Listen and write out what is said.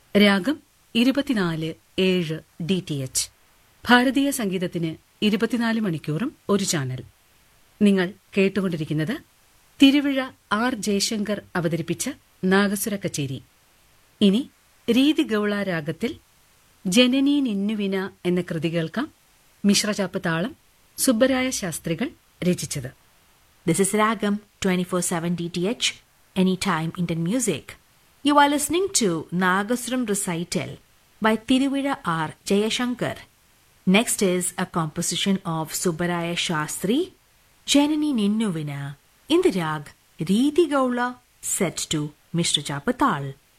രാഗം ഇരുപത്തിനാല് ഏഴ് ഡി ടി എച്ച് ഭാരതീയ സംഗീതത്തിന് ഇരുപത്തിനാല് മണിക്കൂറും ഒരു ചാനൽ നിങ്ങൾ കേട്ടുകൊണ്ടിരിക്കുന്നത് തിരുവിഴ ആർ ജയശങ്കർ അവതരിപ്പിച്ച നാഗസുര കച്ചേരി ഇനി രീതി ഗൌള രാഗത്തിൽ ജനനീ നിന്നുവിന എന്ന കൃതി കേൾക്കാം മിശ്രചാപ്പ് താളം സുബ്ബരായ ശാസ്ത്രികൾ രചിച്ചത് This is Ragam 24/7 DTH Anytime Indian Music. You are listening to Nagasuram recital by Tiruvira R. Jayashankar. Next is a composition of Subbaraya Shastri, Janani Ninnuvina, in the rag Riti Gaula set to Mishra Japatal.